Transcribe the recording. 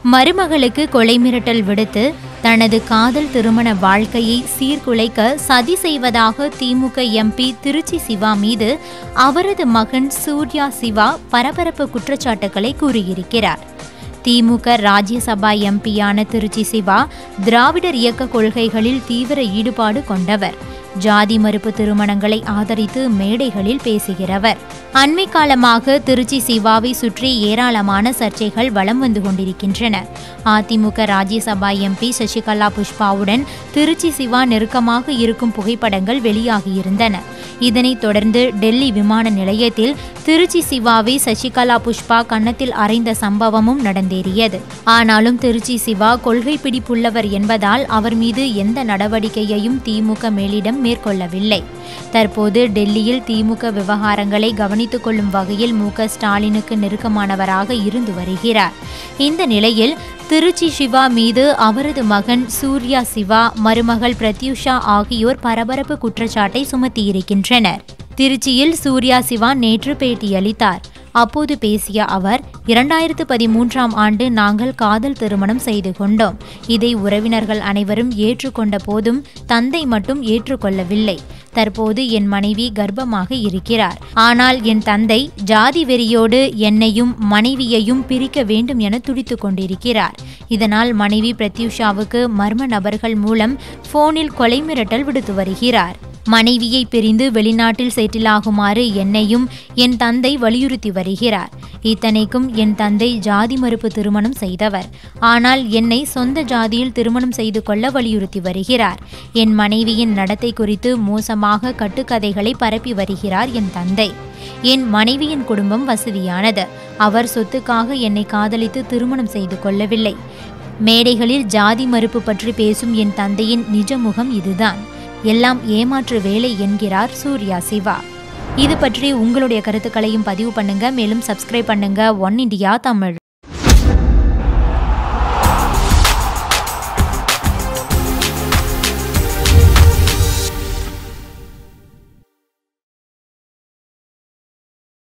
மருமகளுக்கு கொலை மிரட்டல் விடுத்து தனது காதல் திருமண வாழ்க்கையை சீர்குலைக்க சதி செய்வதாக திமுக எம்பி திருச்சி சிவா மீது அவரது மகன் சூர்யா சிவா பரபரப்பு குற்றச்சாட்டுகளை கூறியிருக்கிறார் திமுக ராஜ்யசபா எம்பியான திருச்சி சிவா திராவிடர் இயக்க கொள்கைகளில் தீவிர ஈடுபாடு கொண்டவர் ஜாதி மறுப்பு திருமணங்களை ஆதரித்து மேடைகளில் பேசுகிறவர் அண்மை காலமாக திருச்சி சிவாவை சுற்றி ஏராளமான சர்ச்சைகள் வலம் வந்து கொண்டிருக்கின்றன அதிமுக ராஜ்யசபா எம்பி சசிகலா புஷ்பாவுடன் திருச்சி சிவா நெருக்கமாக இருக்கும் புகைப்படங்கள் வெளியாகியிருந்தன இதனைத் தொடர்ந்து டெல்லி விமான நிலையத்தில் திருச்சி சிவாவை சசிகலா புஷ்பா கன்னத்தில் அறைந்த சம்பவமும் நடந்தேறியது ஆனாலும் திருச்சி சிவா கொள்கை பிடிப்புள்ளவர் என்பதால் அவர் மீது எந்த நடவடிக்கையையும் திமுக மேலிடம் மேற்கொள்ளவில்லை தற்போது டெல்லியில் திமுக விவகாரங்களை கவனித்துக் கொள்ளும் வகையில் மு க ஸ்டாலினுக்கு நெருக்கமானவராக இருந்து வருகிறார் இந்த நிலையில் திருச்சி சிவா மீது அவரது மகன் சூர்யா சிவா மருமகள் பிரத்யூஷா ஆகியோர் பரபரப்பு குற்றச்சாட்டை சுமத்தியிருக்கின்றனர் திருச்சியில் சூர்யா சிவா நேற்று பேட்டியளித்தார் அப்போது பேசிய அவர் இரண்டாயிரத்து பதிமூன்றாம் ஆண்டு நாங்கள் காதல் திருமணம் செய்து கொண்டோம் இதை உறவினர்கள் அனைவரும் ஏற்றுக்கொண்ட போதும் தந்தை மட்டும் ஏற்றுக்கொள்ளவில்லை தற்போது என் மனைவி கர்ப்பமாக இருக்கிறார் ஆனால் என் தந்தை ஜாதி வெறியோடு என்னையும் மனைவியையும் பிரிக்க வேண்டும் என துடித்துக் கொண்டிருக்கிறார் இதனால் மனைவி பிரத்யூஷாவுக்கு மர்ம நபர்கள் மூலம் போனில் கொலை மிரட்டல் விடுத்து வருகிறார் மனைவியை பிரிந்து வெளிநாட்டில் செட்டிலாகுமாறு என்னையும் என் தந்தை வலியுறுத்தி வருகிறார் இத்தனைக்கும் என் தந்தை ஜாதி மறுப்பு திருமணம் செய்தவர் ஆனால் என்னை சொந்த ஜாதியில் திருமணம் செய்து கொள்ள வலியுறுத்தி வருகிறார் என் மனைவியின் நடத்தை குறித்து மோசமாக கட்டுக்கதைகளை பரப்பி வருகிறார் என் தந்தை என் மனைவியின் குடும்பம் வசதியானது அவர் சொத்துக்காக என்னை காதலித்து திருமணம் செய்து கொள்ளவில்லை மேடைகளில் ஜாதி மறுப்பு பற்றி பேசும் என் தந்தையின் நிஜ முகம் இதுதான் எல்லாம் ஏமாற்று வேலை என்கிறார் சூர்யா சிவா இது பற்றி உங்களுடைய கருத்துக்களையும் பதிவு பண்ணுங்க மேலும் சப்ஸ்கிரைப் பண்ணுங்க ஒன் இண்டியா தமிழ்